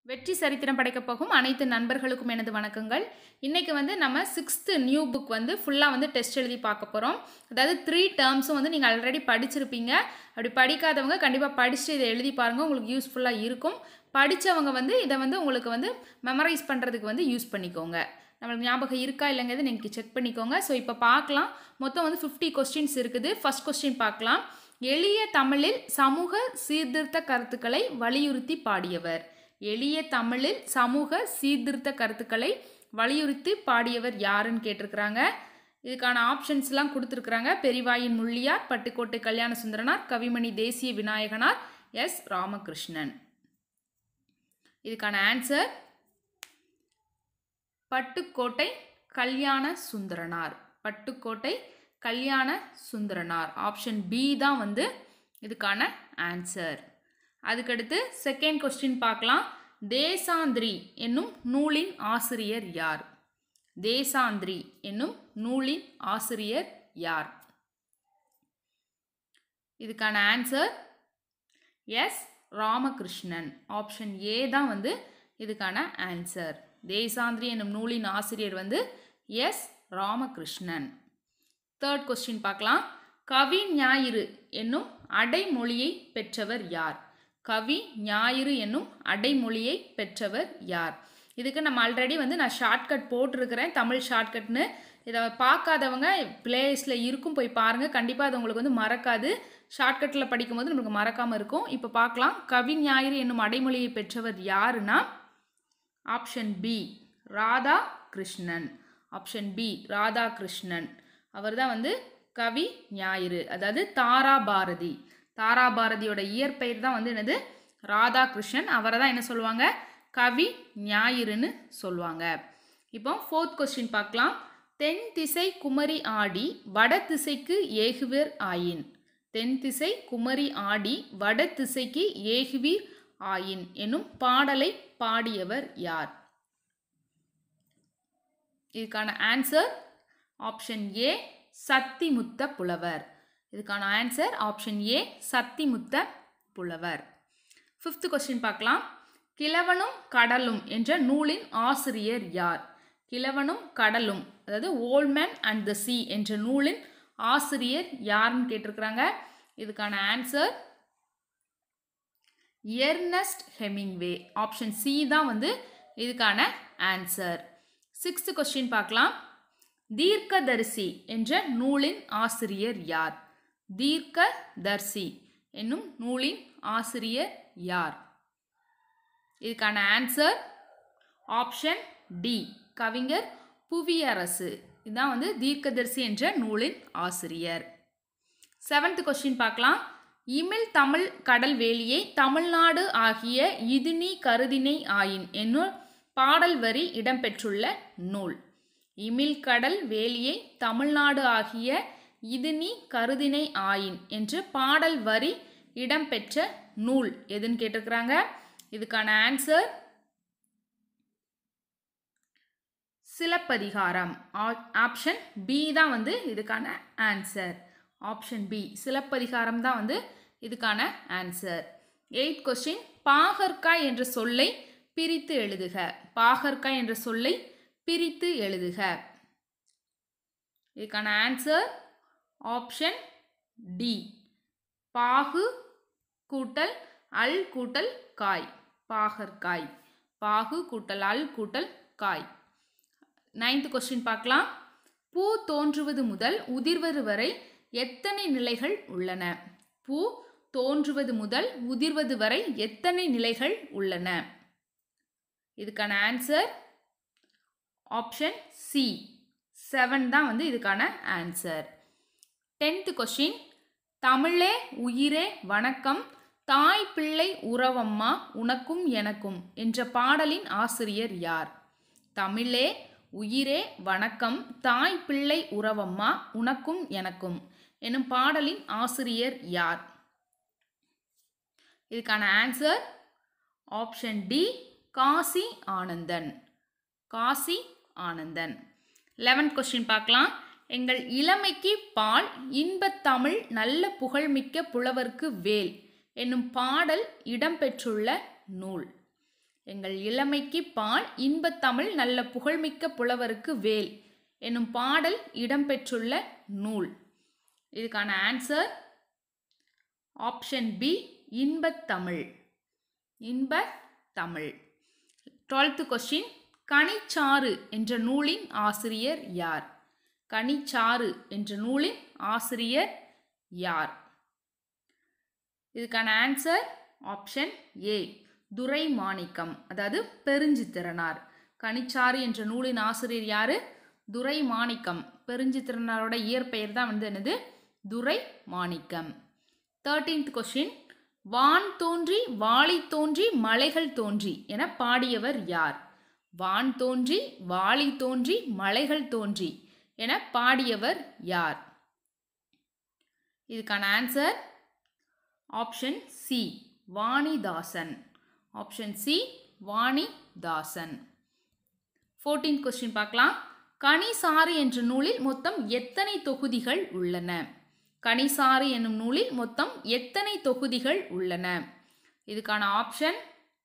வெற்றி சரித்திரம் படைக்கப் போகும் அனைத்து நண்பர்களுக்கும் எனது வணக்கங்கள் இன்றைக்கி வந்து நம்ம சிக்ஸ்த்து நியூ புக் வந்து ஃபுல்லாக வந்து டெஸ்ட் எழுதி பார்க்க போகிறோம் அதாவது த்ரீ டேர்ம்ஸும் வந்து நீங்கள் ஆல்ரெடி படிச்சிருப்பீங்க அப்படி படிக்காதவங்க கண்டிப்பாக படிச்சுட்டு இதை எழுதி பாருங்கள் உங்களுக்கு யூஸ்ஃபுல்லாக இருக்கும் படித்தவங்க வந்து இதை வந்து உங்களுக்கு வந்து மெமரைஸ் பண்ணுறதுக்கு வந்து யூஸ் பண்ணிக்கோங்க நம்மளுக்கு ஞாபகம் இருக்கா இல்லைங்கிறது நீங்கள் செக் பண்ணிக்கோங்க ஸோ இப்போ பார்க்கலாம் மொத்தம் வந்து ஃபிஃப்டி கொஸ்டின்ஸ் இருக்குது ஃபர்ஸ்ட் கொஸ்டின் பார்க்கலாம் எளிய தமிழில் சமூக சீர்திருத்த கருத்துக்களை வலியுறுத்தி பாடியவர் எளிய தமிழில் சமூக சீர்திருத்த கருத்துக்களை வலியுறுத்தி பாடியவர் யாருன்னு கேட்டிருக்கிறாங்க இதுக்கான ஆப்ஷன்ஸ்லாம் கொடுத்துருக்குறாங்க பெரிவாயின் முள்ளியார் பட்டுக்கோட்டை கல்யாண சுந்தரனார் கவிமணி தேசிய விநாயகனார் எஸ் ராமகிருஷ்ணன் இதுக்கான ஆன்சர் பட்டுக்கோட்டை கல்யாண சுந்தரனார் பட்டுக்கோட்டை கல்யாண சுந்தரனார் ஆப்ஷன் பி தான் வந்து இதுக்கான ஆன்சர் அதுக்கடுத்து செகண்ட் கொஸ்டின் பார்க்கலாம் தேசாந்திரி என்னும் நூலின் ஆசிரியர் யார் தேசாந்திரி என்னும் நூலின் ஆசிரியர் யார் இதுக்கான answer S Ramakrishnan option A தான் வந்து இதுக்கான ஆன்சர் தேசாந்திரி என்னும் நூலின் ஆசிரியர் வந்து எஸ் ராமகிருஷ்ணன் தேர்ட் கொஸ்டின் பார்க்கலாம் கவி ஞாயிறு என்னும் அடைமொழியை பெற்றவர் யார் கவி ஞாயிறு என்னும் அடைமொழியை பெற்றவர் யார் இதுக்கு நம்ம ஆல்ரெடி வந்து நான் ஷார்ட்கட் போட்டிருக்கிறேன் தமிழ் ஷார்ட்கட்னு இதை பார்க்காதவங்க பிளேலிஸ்ட்டில் இருக்கும் போய் பாருங்கள் கண்டிப்பாக அது உங்களுக்கு வந்து மறக்காது ஷார்ட்கட்டில் படிக்கும்போது நம்மளுக்கு மறக்காமல் இருக்கும் இப்போ பார்க்கலாம் கவி ஞாயிறு என்னும் அடைமொழியை பெற்றவர் யாருன்னா option B Radha Krishnan option B Radha Krishnan அவர் தான் வந்து கவி ஞாயிறு அதாவது தாரா பாரதி தாரா பாரதியோட இயற்பெயர் தான் வந்து என்னது ராதாகிருஷ்ணன் அவரை தான் என்ன சொல்லுவாங்க கவி ஞாயிறுன்னு சொல்லுவாங்க இப்போ ஃபோர்த் கொஸ்டின் பார்க்கலாம் தென் திசை குமரி ஆடி வட திசைக்கு ஏகுவர் ஆயின் தென் திசை குமரி ஆடி வட திசைக்கு ஏகுவீர் ஆயின் என்னும் பாடலை பாடியவர் யார் இதுக்கான ஆன்சர் ஆப்ஷன் ஏ சத்திமுத்த புலவர் இதுக்கான ஆன்சர் ஆப்ஷன் ஏ சத்திமுத்த புலவர் ஃபிஃப்த் கொஸ்டின் பார்க்கலாம் கிழவனும் கடலும் என்ற நூலின் ஆசிரியர் யார் கிழவனும் கடலும் அதாவது ஓல்மேன் அண்ட் த சி என்ற நூலின் ஆசிரியர் யாருன்னு கேட்டிருக்கிறாங்க இதுக்கான answer Ernest Hemingway option C தான் வந்து இதுக்கான ஆன்சர் சிக்ஸ்த் கொஸ்டின் பார்க்கலாம் தீர்க்கதரிசி என்ற நூலின் ஆசிரியர் யார் தீர்க்கதர்சி என்னும் நூலின் ஆசிரியர் யார் இதுக்கான ஆன்சர் ஆப்ஷன் டி கவிஞர் புவியரசு இதுதான் வந்து தீர்க்கதரிசி என்ற நூலின் ஆசிரியர் செவன்த் கொஸ்டின் பார்க்கலாம் இமிழ் தமிழ் கடல் வேலியை தமிழ்நாடு ஆகிய இதுனி கருதினை ஆயின் என்னும் பாடல் வரி இடம்பெற்றுள்ள நூல் இமிழ் கடல் வேலியை தமிழ்நாடு ஆகிய இதுனி கருதினை ஆயின் என்று பாடல் வரி இடம்பெற்ற நூல் எதுன்னு கேட்டிருக்கிறாங்க இதுக்கான ஆன்சர் சிலப்பதிகாரம் ஆப்ஷன் பி தான் வந்து இதுக்கான ஆன்சர் ஆப்ஷன் பி சிலப்பதிகாரம் தான் வந்து இதுக்கான ஆன்சர் எயித் கொஸ்டின் பாகற்காய் என்ற சொல்லை பிரித்து எழுதுக பாகற்காய் என்ற சொல்லை பிரித்து எழுதுக இதுக்கான ஆன்சர் ஆப்ஷன் டி பாகு கூட்டல் அல் கூட்டல் காய் பாகற்காய் பாகு கூட்டல் அல் கூட்டல் காய் நைன்த் கொஸ்டின் பார்க்கலாம் பூ தோன்றுவது முதல் உதிர்வது வரை எத்தனை நிலைகள் உள்ளன பூ தோன்றுவது முதல் உதிர்வது வரை எத்தனை நிலைகள் உள்ளன இதுக்கான ஆன்சர் ஆப்ஷன் சி செவன் தான் வந்து இதுக்கான ஆன்சர் டென்த்து கொஷின் தமிழே உயிரே வணக்கம் தாய் பிள்ளை உறவம்மா உனக்கும் எனக்கும் என்ற பாடலின் ஆசிரியர் யார் தமிழே உயிரே வணக்கம் தாய் பிள்ளை உறவம்மா உனக்கும் எனக்கும் எனும் பாடலின் ஆசிரியர் யார் இதுக்கான answer option D Kasi Anandan Kasi Anandan eleventh question பார்க்கலாம் எங்கள் இளமைக்கு பால் இன்பத்தமிழ் நல்ல புகழ்மிக்க புலவர்க்கு வேல் என்னும் பாடல் இடம்பெற்றுள்ள நூல் எங்கள் இளமைக்கு பால் இன்பத்தமிழ் நல்ல புகழ்மிக்க புலவருக்கு வேல் என்னும் பாடல் இடம்பெற்றுள்ள நூல் இதுக்கான answer option B Inbathamizh Inbathamizh twelfth question Kanicharu என்ற நூலின் ஆசிரியர் யார் கனிச்சாறு என்ற நூலின் ஆசிரியர் யார் இதுக்கான ஆன்சர் ஆப்ஷன் ஏ துரை மாணிக்கம் அதாவது பெருஞ்சித்திரனார் கனிச்சாறு என்ற நூலின் ஆசிரியர் யாரு துரை மாணிக்கம் பெருஞ்சித்திரனாரோட இயற்பெயர் தான் வந்து என்னது துரை மாணிக்கம் தேர்டீன்த் கொஸ்டின் வான் தோன்றி வாளி தோன்றி மலைகள் தோன்றி என பாடியவர் யார் வான் தோன்றி வாளி தோன்றி மலைகள் தோன்றி என பாடியவர் யார் இதுக்கான answer option C Vanidasan option C Vanidasan fourteen question பார்க்கலாம் கனிசாறு என்ற நூலில் மொத்தம் எத்தனை தொகுதிகள் உள்ளன கனிசாறு என்னும் நூலில் மொத்தம் எத்தனை தொகுதிகள் உள்ளன இதுக்கான ஆப்ஷன்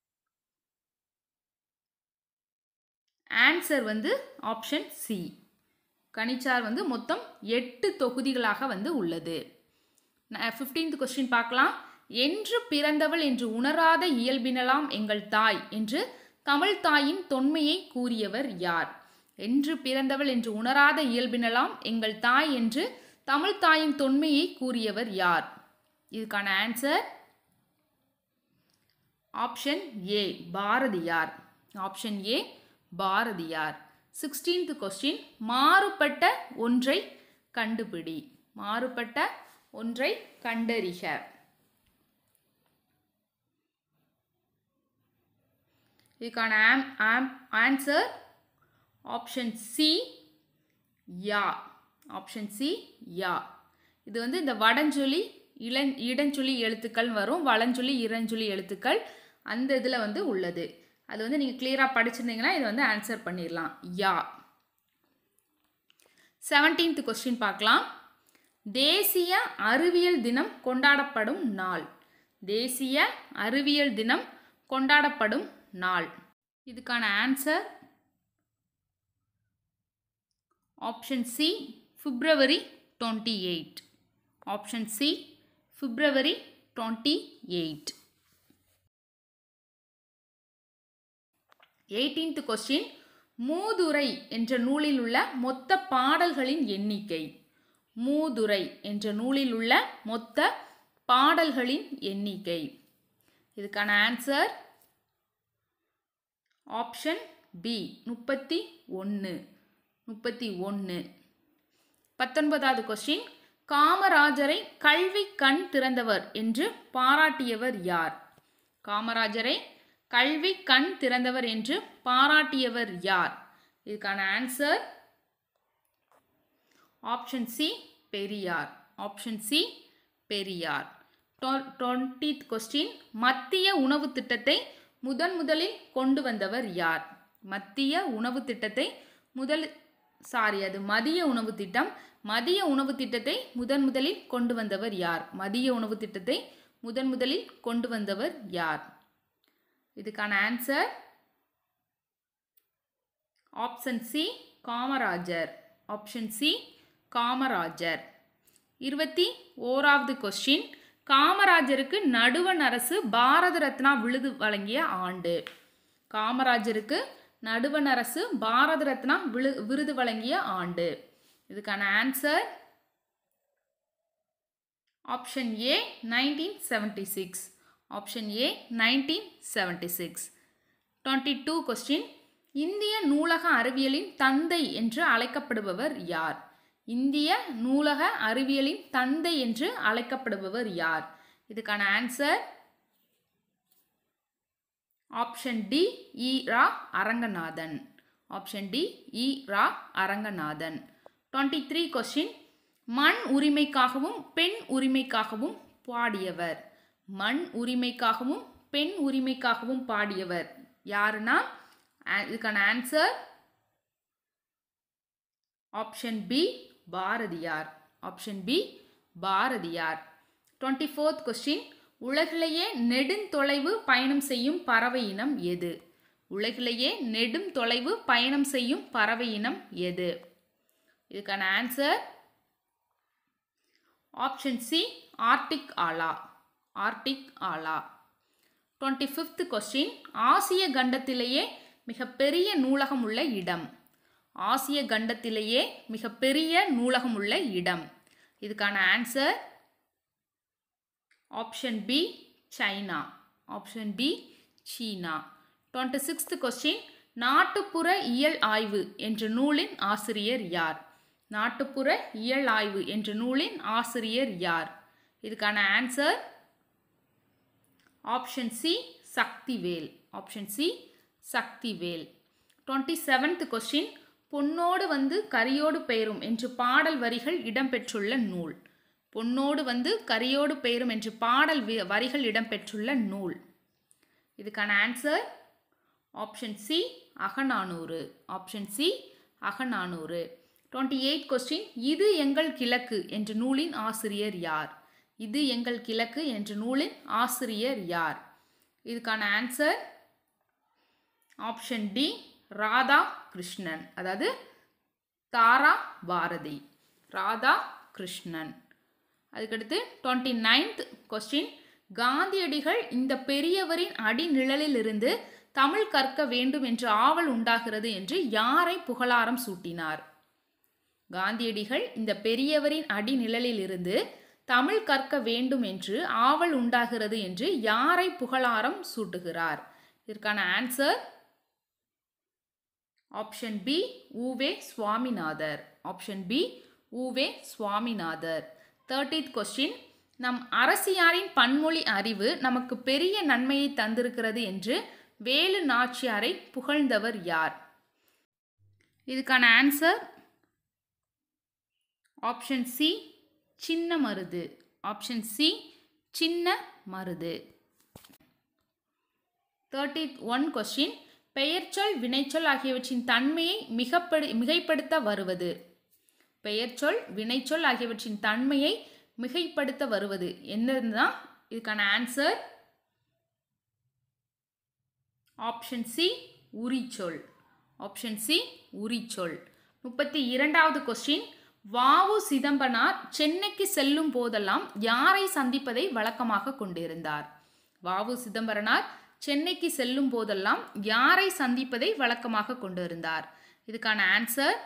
ஆன்சர் வந்து ஆப்ஷன் சி கனிச்சார் வந்து மொத்தம் எட்டு தொகுதிகளாக வந்து உள்ளது ஃபிஃப்டீன்த் கொஸ்டின் பார்க்கலாம் என்று பிறந்தவள் என்று உணராத இயல்பினலாம் எங்கள் தாய் என்று தமிழ் தாயின் தொன்மையை கூறியவர் யார் என்று பிறந்தவள் என்று உணராத இயல்பினலாம் எங்கள் தாய் என்று தமிழ் தாயின் தொன்மையை கூறியவர் யார் இதுக்கான answer option A Bharathiyar option A Bharathiyar sixteenth question மாறுபட்ட ஒன்றை கண்டுபிடி மாறுபட்ட ஒன்றை கண்டறிக இதுக்கான ஆம் ஆம் ஆன்சர் ஆப்ஷன் சி யா ஆப்ஷன் சி யா இது வந்து இந்த வடஞ்சொலி இளன் இடஞ்சொலி எழுத்துக்கள் வரும் வளஞ்சொலி இரஞ்சொலி எழுத்துக்கள் அந்த இதில் வந்து உள்ளது அது வந்து நீங்கள் கிளியராக படிச்சிருந்தீங்கன்னா இதை வந்து ஆன்சர் பண்ணிடலாம் யா செவன்டீன்த் கொஸ்டின் பார்க்கலாம் தேசிய அறிவியல் தினம் கொண்டாடப்படும் நாள் தேசிய அறிவியல் தினம் கொண்டாடப்படும் நாள் இதுக்கான answer option C February twenty eight option C February twenty eight eighteenth question மூதுரை என்ற நூலில் உள்ள மொத்த பாடல்களின் எண்ணிக்கை மூதுரை என்ற நூலில் உள்ள மொத்த பாடல்களின் எண்ணிக்கை இதுக்கான ஆன்சர் ஆப்ஷன் பி முப்பத்தி ஒன்று முப்பத்தி ஒன்று பத்தொன்பதாவது கொஸ்டின் காமராஜரை கல்வி கண் திறந்தவர் என்று பாராட்டியவர் யார் காமராஜரை கல்வி கண் திறந்தவர் என்று பாராட்டியவர் யார் இதுக்கான answer option C Periyar option C Periyar twentieth question மத்திய உணவு திட்டத்தை முதன் முதலில் கொண்டு வந்தவர் யார் மத்திய உணவு திட்டத்தை முதல் சாரி அது மதிய உணவு திட்டம் மதிய உணவு திட்டத்தை முதன் முதலில் கொண்டு வந்தவர் யார் மதிய உணவு திட்டத்தை முதன் முதலில் கொண்டு வந்தவர் யார் இதுக்கான answer option C Kamarajar option C Kamarajar இருபத்தி ஓராவது கொஸ்டின் காமராஜருக்கு நடுவண் அரசு பாரத ரத்னா விருது வழங்கிய ஆண்டு காமராஜருக்கு நடுவண் அரசு பாரத ரத்னா விழு விருது வழங்கிய ஆண்டு இதுக்கான answer option A nineteen seventy six option A nineteen seventy six twenty two question இந்திய நூலக அறிவியலின் தந்தை என்று அழைக்கப்படுபவர் யார் இந்திய நூலக அறிவியலின் தந்தை என்று அழைக்கப்படுபவர் யார் இதுக்கான ஆன்சர் ஆப்ஷன் டி இ ரா அரங்கநாதன் ஆப்ஷன் டி இ ரா அரங்கநாதன் டுவெண்ட்டி த்ரீ கொஸ்டின் மண் உரிமைக்காகவும் பெண் உரிமைக்காகவும் பாடியவர் மண் உரிமைக்காகவும் பெண் உரிமைக்காகவும் பாடியவர் யாருன்னா இதுக்கான answer option B Bharathiyar option B Bharathiyar twenty fourth question உலகிலேயே நெடுந்தொலைவு பயணம் செய்யும் பறவை இனம் எது உலகிலேயே நெடும் தொலைவு பயணம் செய்யும் பறவை இனம் எது இதுக்கான ஆன்சர் ஆப்ஷன் சி ஆர்டிக் ஆலா ஆர்டிக் ஆலா டுவெண்ட்டி ஃபிஃப்த் கொஸ்டின் ஆசிய கண்டத்திலேயே மிகப்பெரிய நூலகம் உள்ள இடம் ஆசிய கண்டத்திலேயே மிகப்பெரிய நூலகம் உள்ள இடம் இதுக்கான answer option B China option B சீனா டுவெண்ட்டி சிக்ஸ்த் கொஸ்டின் நாட்டுப்புற இயல் ஆய்வு என்ற நூலின் ஆசிரியர் யார் நாட்டுப்புற இயல் ஆய்வு என்ற நூலின் ஆசிரியர் யார் இதுக்கான answer option C Sakthivel option C Sakthivel twenty seventh question பொன்னோடு வந்து கரியோடு பெயரும் என்று பாடல் வரிகள் இடம்பெற்றுள்ள நூல் பொன்னோடு வந்து கரியோடு பெயரும் என்று பாடல் வி- வரிகள் இடம்பெற்றுள்ள நூல் இதுக்கான answer option C Agananuru option C Agananuru twenty eight question இது எங்கள் கிழக்கு என்ற நூலின் ஆசிரியர் யார் இது எங்கள் கிழக்கு என்ற நூலின் ஆசிரியர் யார் இதுக்கான answer option D Radha Krishnan அதாவது தாரா பாரதி ராதா கிருஷ்ணன் அதுக்கடுத்து டுவெண்ட்டி நைன்த் கொஸ்டின் காந்தியடிகள் இந்த பெரியவரின் அடிநிழலிலிருந்து தமிழ் கற்க வேண்டும் என்ற ஆவல் உண்டாகிறது என்று யாரை புகழாரம் சூட்டினார் காந்தியடிகள் இந்த பெரியவரின் அடிநிழலிலிருந்து தமிழ் கற்க வேண்டும் என்று ஆவல் உண்டாகிறது என்று யாரை புகழாரம் சூட்டுகிறார் இதற்கான ஆன்சர் ஆப்ஷன் பி ஊவே சுவாமிநாதர் ஆப்ஷன் பி ஊவே சுவாமிநாதர் தேர்ட்டீத் கொஸ்டின் நம் அரசியாரின் பன்மொழி அறிவு நமக்கு பெரிய நன்மையை தந்திருக்கிறது என்று வேலு நாச்சியாரை புகழ்ந்தவர் யார் இதுக்கான ஆன்சர் ஆப்ஷன் சி சின்ன மருது ஆப்ஷன் சி சின்ன மருது தேர்ட்டி ஒன் கொஸ்டின் பெயர்ச்சொல் வினைச்சொல் ஆகியவற்றின் தன்மையை மிகப்படு மிகைப்படுத்த வருவது பெயர்ச்சொல் வினைச்சொல் ஆகியவற்றின் தன்மையை மிகைப்படுத்த வருவது என்னதுதான் இதுக்கான ஆன்சர் ஆப்ஷன் சி உரிச்சொல் ஆப்ஷன் சி உரிச்சொல் முப்பத்தி இரண்டாவது கொஸ்டின் வாவு சிதம்பரனார் சென்னைக்கு செல்லும் போதெல்லாம் யாரை சந்திப்பதை வழக்கமாக கொண்டிருந்தார் வாவு சிதம்பரனார் சென்னைக்கு செல்லும் போதெல்லாம் யாரை சந்திப்பதை வழக்கமாக கொண்டிருந்தார் இதுக்கான answer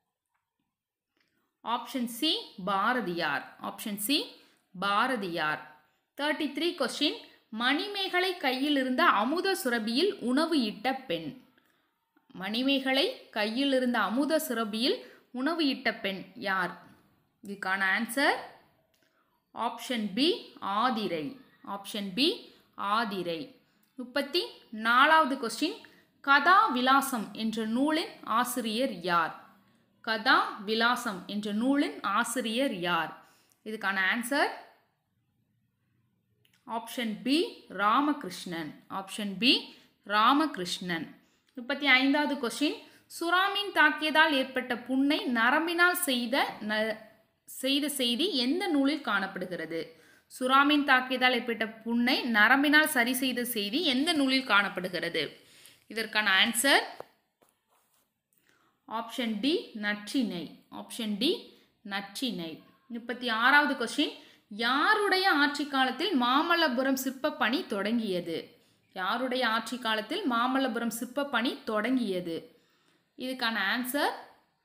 option C Bharathiyar option C Bharathiyar thirty three question Manimekalai கையில் இருந்த அமுத சுரபியில் உணவு இட்ட பெண் மணிமேகலை கையில் இருந்த அமுத சுரபியில் உணவு இட்ட பெண் யார் இதுக்கான answer option B Aathirai option B Aathirai முப்பத்தி நாலாவது கொஸ்டின் கதா விலாசம் என்ற நூலின் ஆசிரியர் யார் கதா விலாசம் என்ற நூலின் ஆசிரியர் யார் இதுக்கான answer option B Ramakrishnan option B Ramakrishnan முப்பத்தி ஐந்தாவது கொஸ்டின் சுறாமீன் தாக்கியதால் ஏற்பட்ட புண்ணை நரம்பினால் செய்த ந- செய்த செய்தி எந்த நூலில் காணப்படுகிறது சுறாமீன் தாக்கியதால் ஏற்பட்ட புண்ணை நரம்பினால் சரி செய்த செய்தி எந்த நூலில் காணப்படுகிறது இதற்கான answer option D Natrinai option D Natrinai முப்பத்தி ஆறாவது கொஸ்டின் யாருடைய ஆட்சி காலத்தில் மாமல்லபுரம் சிற்ப பணி தொடங்கியது யாருடைய ஆட்சி காலத்தில் மாமல்லபுரம் சிற்ப பணி தொடங்கியது இதுக்கான answer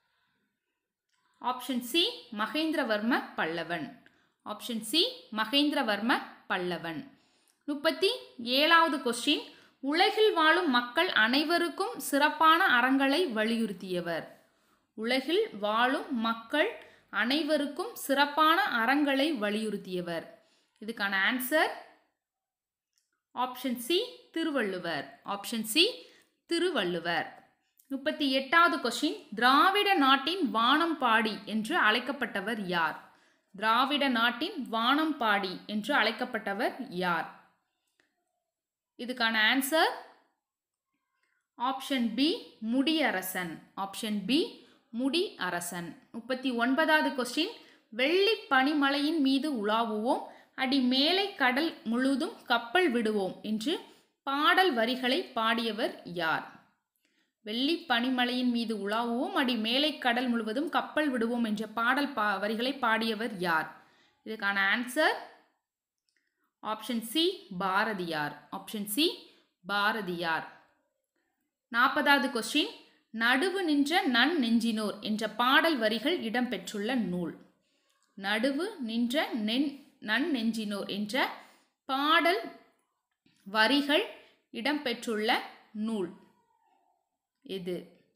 option C Mahendravarma Pallavan option C Mahendravarma Pallavan முப்பத்தி ஏழாவது கொஸ்டின் உலகில் வாழும் மக்கள் அனைவருக்கும் சிறப்பான அறங்களை வலியுறுத்தியவர் உலகில் வாழும் மக்கள் அனைவருக்கும் சிறப்பான அறங்களை வலியுறுத்தியவர் இதுக்கான answer option C Thiruvalluvar option C Thiruvalluvar முப்பத்தி எட்டாவது கொஸ்டின் திராவிட நாட்டின் வானம் பாடி என்று அழைக்கப்பட்டவர் யார் திராவிட நாட்டின் வானம் பாடி என்று அழைக்கப்பட்டவர் யார் இதுக்கான answer option B Mudiyarasan option B Mudi Arasan முப்பத்தி ஒன்பதாவது கொஸ்டின் வெள்ளி பனிமலையின் மீது உலாவுவோம் அடி மேலை கடல் முழுதும் கப்பல் விடுவோம் என்று பாடல் வரிகளை பாடியவர் யார் வெள்ளி பனிமலையின் மீது உலாவுவோம் அடி மேலை கடல் முழுவதும் கப்பல் விடுவோம் என்ற பாடல் பா வரிகளை பாடியவர் யார் இதுக்கான answer option C Bharathiyar option C Bharathiyar நாற்பதாவது கொஸ்டின் நடுவு நின்ற நன் நெஞ்சினோர் என்ற பாடல் வரிகள் இடம்பெற்றுள்ள நூல் நடுவு நின்ற நென் நன் நெஞ்சினோர் என்ற பாடல் வரிகள் இடம்பெற்றுள்ள நூல் எது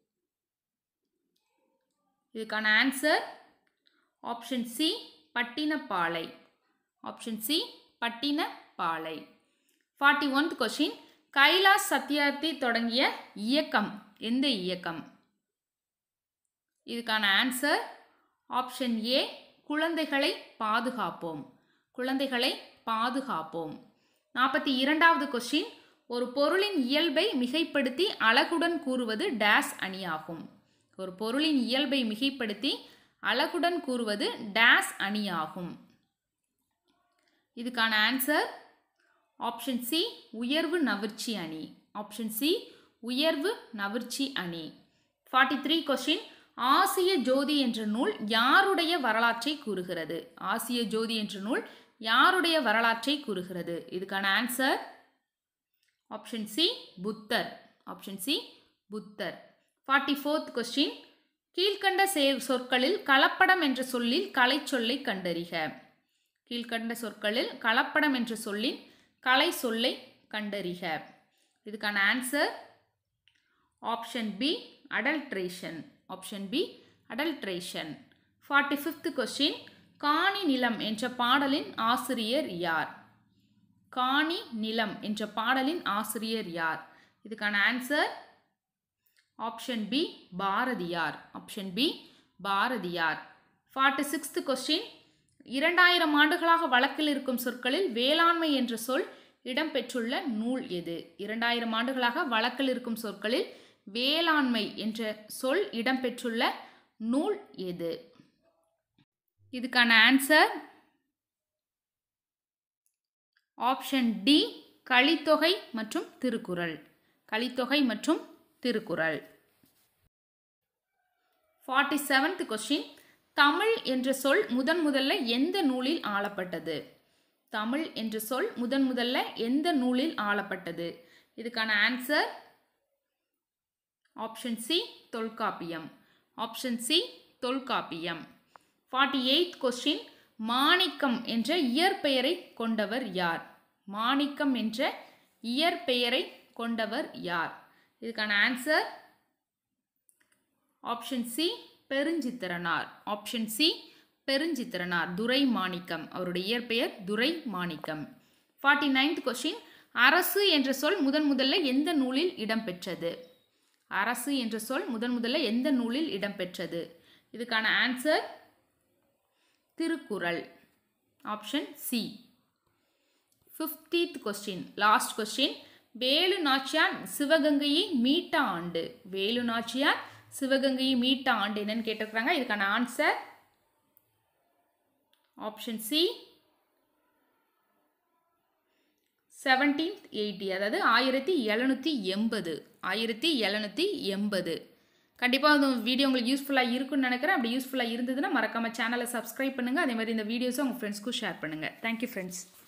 இதுக்கான answer option C Pattinappalai option C Pattinappalai forty oneth question Kailash Satyarthi தொடங்கிய இயக்கம் எந்த இயக்கம் இதுக்கான ஆன்சர் ஆப்ஷன் ஏ குழந்தைகளை பாதுகாப்போம் குழந்தைகளை பாதுகாப்போம் நாற்பத்தி இரண்டாவது கொஸ்டின் ஒரு பொருளின் இயல்பை மிகைப்படுத்தி அழகுடன் கூறுவது டேஸ் அணியாகும் ஒரு பொருளின் இயல்பை மிகைப்படுத்தி அழகுடன் கூறுவது டேஸ் அணியாகும் இதுக்கான ஆன்சர் ஆப்ஷன் சி உயர்வு நவிர்ச்சி அணி ஆப்ஷன் சி உயர்வு நவிர்ச்சி அணி ஃபார்ட்டி த்ரீ கொஸ்டின் ஆசிய ஜோதி என்ற நூல் யாருடைய வரலாற்றை கூறுகிறது ஆசிய ஜோதி என்ற நூல் யாருடைய வரலாற்றை கூறுகிறது இதுக்கான answer option C Buddhar option C Buddhar forty fourth question கீழ்கண்ட சே சொற்களில் கலப்படம் என்ற சொல்லில் கலை சொல்லை கண்டறிக கீழ்கண்ட சொற்களில் கலப்படம் என்ற சொல்லின் கலை சொல்லை கண்டறிக இதுக்கான answer option B adulteration option B adulteration forty fifth question காணி நிலம் என்ற பாடலின் ஆசிரியர் யார் காணி நிலம் என்ற பாடலின் ஆசிரியர் யார் இதுக்கான answer option B Bharathiyar option B Bharathiyar forty sixth question இரண்டாயிரம் ஆண்டுகளாக வழக்கில் இருக்கும் சொற்களில் வேளாண்மை என்ற சொல் இடம்பெற்றுள்ள நூல் எது இரண்டாயிரம் ஆண்டுகளாக வழக்கில் இருக்கும் சொற்களில் வேளாண்மை என்ற சொல் இடம்பெற்றுள்ள நூல் எது இதுக்கான ஆன்சர் ஆப்ஷன் டி கலித்தொகை மற்றும் திருக்குறள் கலித்தொகை மற்றும் Thirukkural forty seventh question Tamil என்ற சொல் முதன் முதல்ல எந்த நூலில் ஆளப்பட்டது தமிழ் என்ற சொல் முதன் முதல்ல எந்த நூலில் ஆளப்பட்டது இதுக்கான answer option C Tholkappiyam option C Tholkappiyam forty eighth question Manickam என்ற இயற்பெயரை கொண்டவர் யார் மாணிக்கம் என்ற இயற்பெயரை கொண்டவர் யார் இதுக்கான answer option C Perunchithiranar option C Perunchithiranar Durai Manickam அவருடைய இயற்பெயர் Durai Manickam forty ninth question அரசு என்ற சொல் முதன் முதல்ல எந்த நூலில் இடம்பெற்றது அரசு என்ற சொல் முதன் முதல்ல எந்த நூலில் இடம்பெற்றது இதுக்கான answer Thirukkural option C fiftieth question last question Velu Nachiyar சிவகங்கையை மீட்ட ஆண்டு வேலு நாச்சியார் சிவகங்கையை மீட்ட ஆண்டு என்னன்னு கேட்டிருக்கிறாங்க இதுக்கான answer option C seventeenth eighty அதாவது ஆயிரத்தி எழுநூற்றி எண்பது ஆயிரத்தி எழுநூற்றி எண்பது கண்டிப்பாக இந்த வீடியோ உங்களுக்கு யூஸ்ஃபுல்லாக இருக்கும்னு நினைக்கிறேன் அப்படி யூஸ்ஃபுல்லாக இருந்ததுன்னா மறக்காமல் சேனலை சப்ஸ்கிரைப் பண்ணுங்கள் அதே மாதிரி இந்த வீடியோஸை உங்கள் ஃப்ரெண்ட்ஸ்க்கும் ஷேர் பண்ணுங்கள் தேங்க்யூ ஃப்ரெண்ட்ஸ்